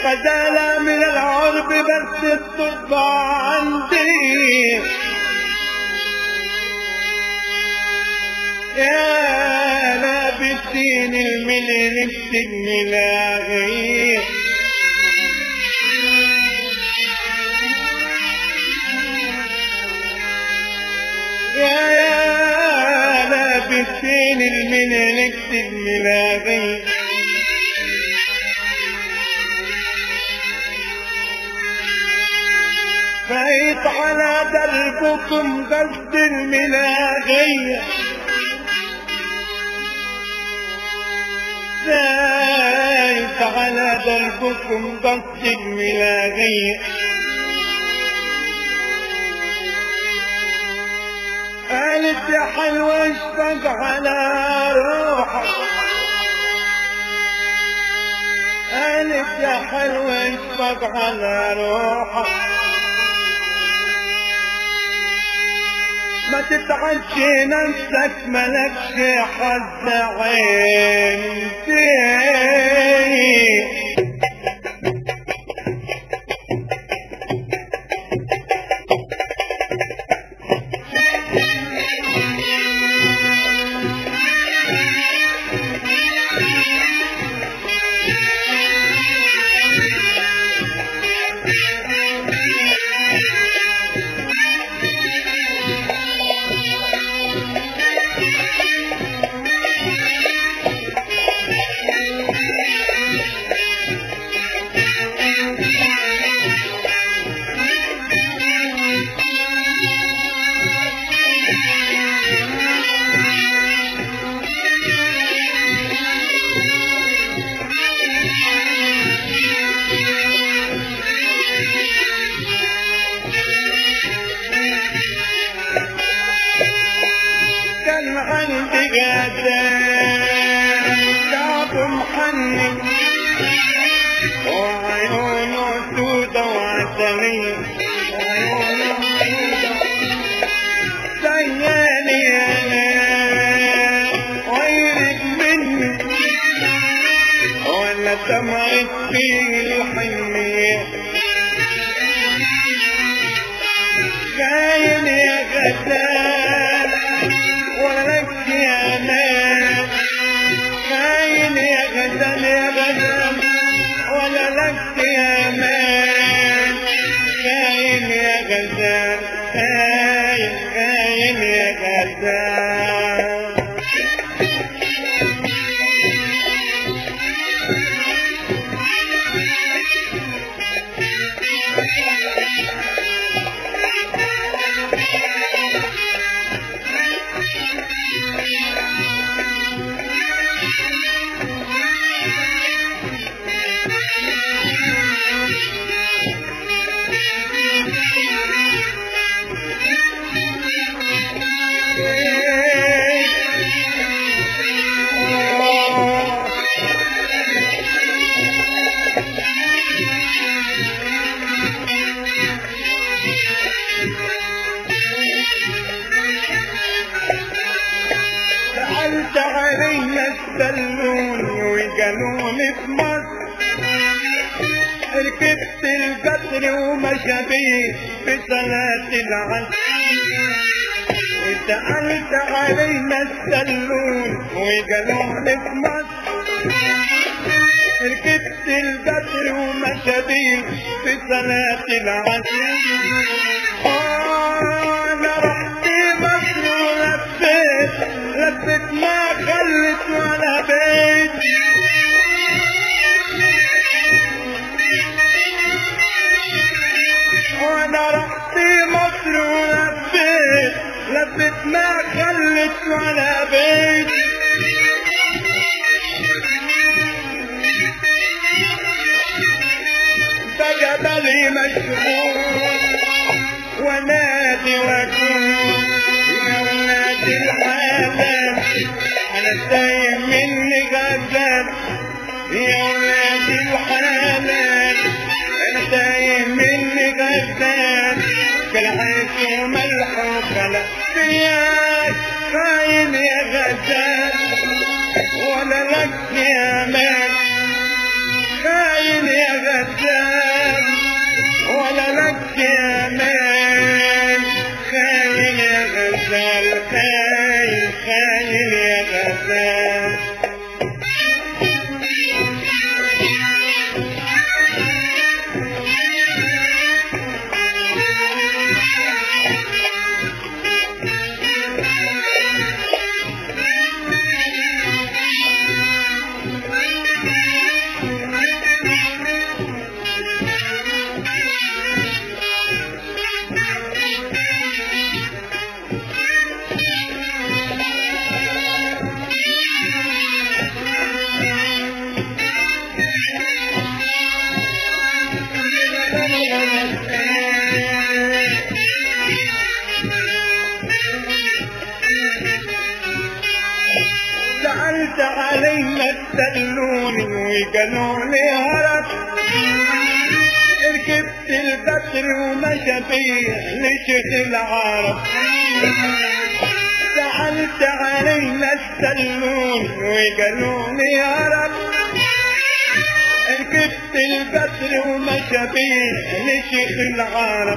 غزالة من العرب بس الطبع عندي يا لابسين الملل السجن لاغي يا يا لابسين الملل السجن لاغي فايت على دربكم قصد الملاغية فايت على دربكم قصد الملاغية قالت يا حلوة اشفق على روحك قالت يا حلوة اشفق على روحك ما تتعش نفسك ملكش حد عندي كان عندي جدال شعب محنك وعيونه سودة وعسلية وعيونه سودة سيالي انا غيرك مني ولا تمرت في الحنية كاين يا غزال ولا لك يا مان كاين يا غزال يا غزال ولا لك يا مان كاين يا غزال كاين كاين يا غزال سألت علينا السلون وقالوني في مصر ركبت القطر ومشى بيه في صلاة العصر وسألت علينا السلون وقالوني في مصر ركبت القطر ومشى بيه في صلاة العصر انا رحت مصر ولفيت لفت ما خلت ولا بيت وانا رحت مصر ولفيت لفت ما خلت ولا بيت بقى بالي مشغول ونادي واكون يا ولاد الحلال انا تايه مني غزال يا ولاد الحلال انا تايه مني غزال كالعيش وملح وخلا فياك خاين يا غزال ولا لك يا مان خاين يا غزال سألوني وقالوا لي هرب ركبت البدر ومشى بيا لشيخ العرب سألت علينا السلون وقالوا لي يا رب ركبت البدر ومشى بيا لشيخ العرب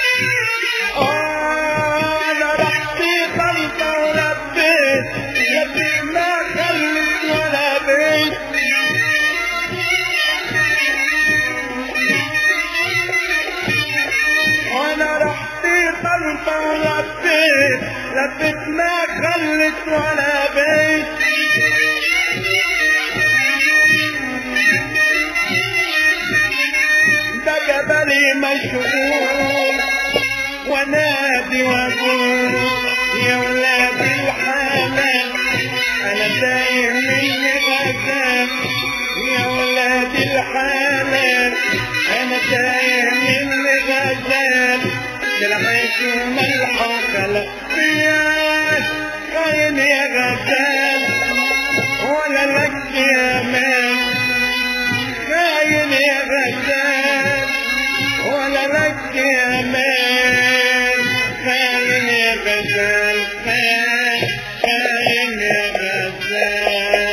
آه، انا رحت خلطة ولبيت لبيت ما خلت ولا بيت وانا رحت خلطة ولبيت لبيت ما خلت ولا بيت ده جبلي مشغول ونادي واقول يا ولاد الحلال انا تايه من غزال يا ولاد الحلال انا تايه من غزال العيش وملح وخلق فياك عين يا غزال ولا لك يا مان خاين يا غزال ولا لك يا مان خاين يا غزال خاين يا غزال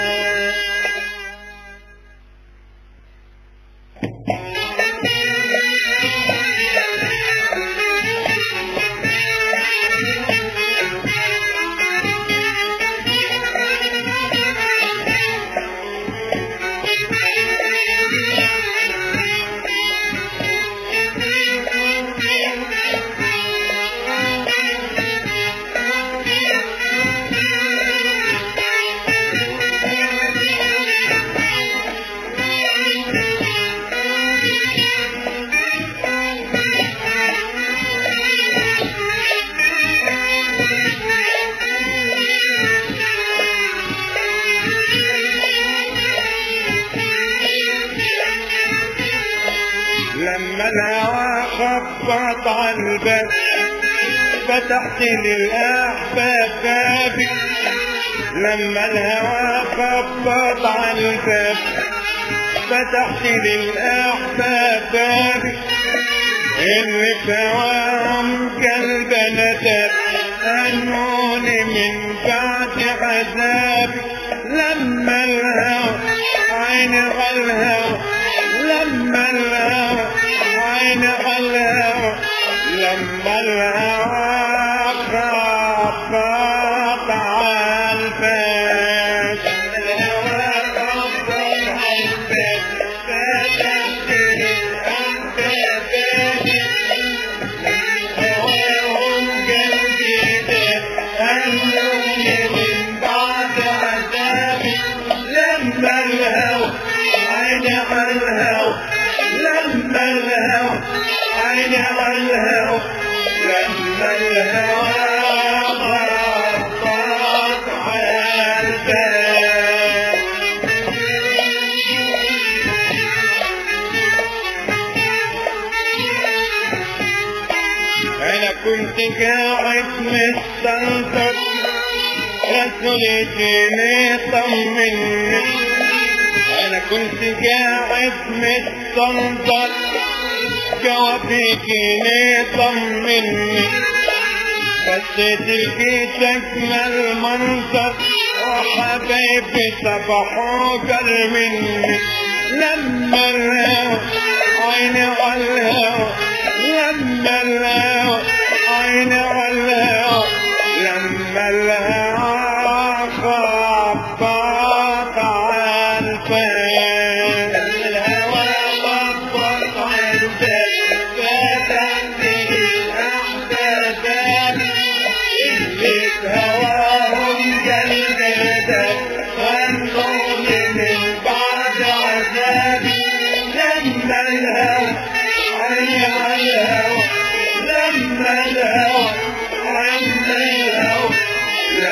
لما الهوى خبط على الباب فتحت للأحباب بابي لما الهوى خبط على الباب فتحت للأحباب بابي اللي سواهم قلبنا داب أنوني من بعد عذابي لما الهوى عيني على الهوى لما الهوى عيني على الهوى لما الهوى خبط على الباب الهوى خبط على الباب فتحت الأنباب هواهم قلبي ده أنوني من بعد عذابي لما الهوى عيني على الهوى لما الهوى عيني على الهوى لما الهوى خبط على الباب انا كنت قاعد مستنطر رسول يجيني طمني انا كنت قاعد مستنطر جواب يجيني طمني بصيت لقيت اجمل منظر وحبايبي صبحوا قل مني لما الهوى عيني على الهوى لما الهوى عيني على الهوى لما الهوى خبط على الباب الهوى خبط على الباب فتحت الأحباب اللي هواهم جلدتك خلوني من بعد عذابي لما الهوى عيني على الهوى لما الهوى عيني الهوى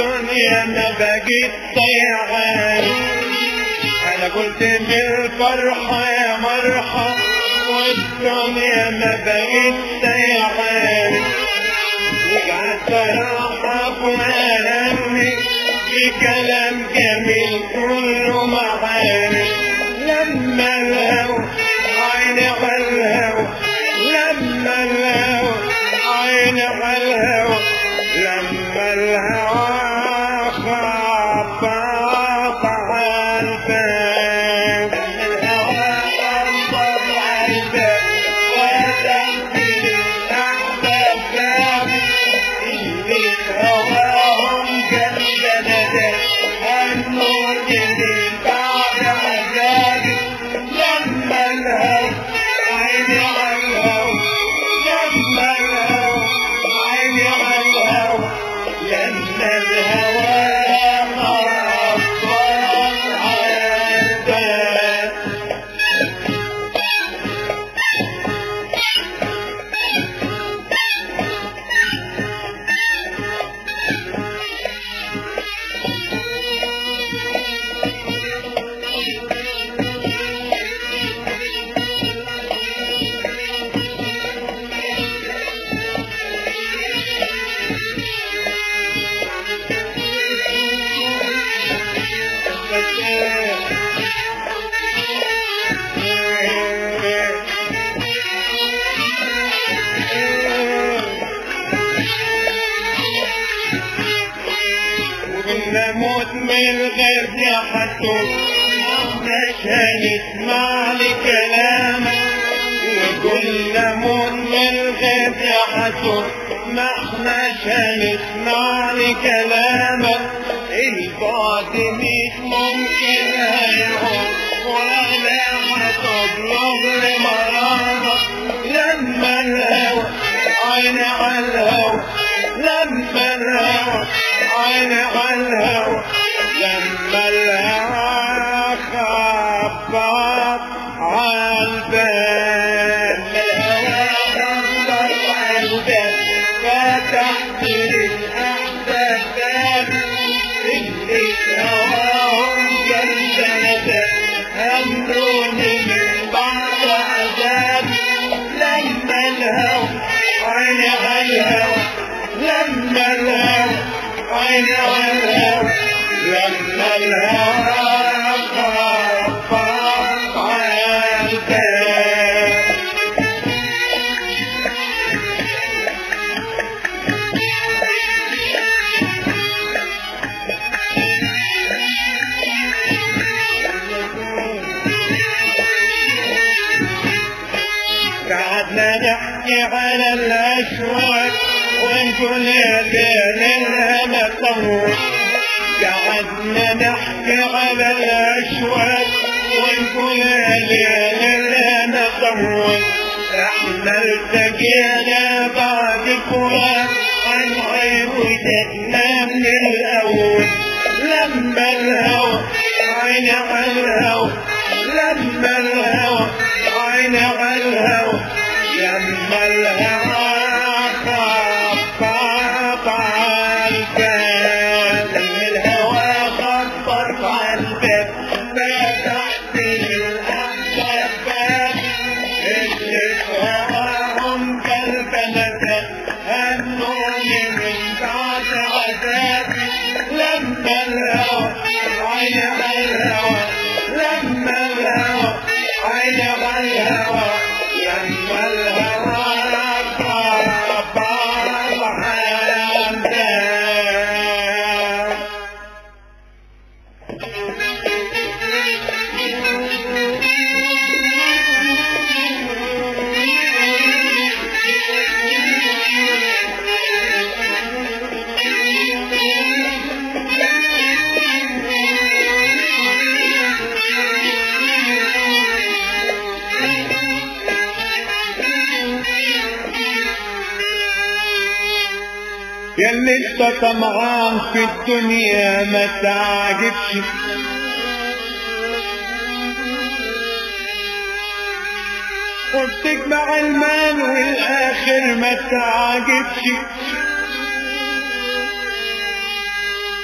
والدنيا ما بقيت طيعان انا قلت بالفرحة يا مرحب والدنيا ما بقيت طيعان وقعدت ارحب وانمي بكلام جميل كله معاني لما الهوى عيني على الهوى لما الهوى عيني على الهوى لما الهوى خبط على الباب الهوى خبط على الباب وتنزل الأحباب باب اللي هواهم جنبنا النور جديد بعد عذابي لما الهوى عيني على الهوى لما الهوى عيني على الهوى لما الهوى خبط على الباب ونموت من غير جحته مش هنسمع لكلامك وكل نموت من غير جحته ما احناش هنسمع لكلامك البعد مش ممكن هيعود ولا هتطلب لمرارك لما الهوى عين على الهوى لما الهوى عين على الهوى لما الهوى خبط على الباب الهوى خبط على الباب فتحت للأحباب باب اللي هواهم جنبنا أمروني من بعد عذاب لما الهوى عين على الهوى لما الهوى عين على الهوى لما الهوى خبط على الباب قعدنا نحكي على الأشواق ونقول يا ليل الهنا طول قعدنا نحكي على الأشواق ونقول يا ليل الهنا طول احنا التقينا بعد فراق عن غير وجدنا من الأول لما الهوى عين على الهوى لما الهوى عين على الهوى لما الهوى خبط على الباب الهوى خبط على الباب فتحت الأحباب باب اللي هواهم كالبنات هنوني من بعد عذابي لما الهوى عين على الهوى لما الهوى عين على الهوى لما الهوى خبط على الباب يلي انت طمعان في الدنيا ما تعجبش وبتجمع المال والاخر ما تعجبش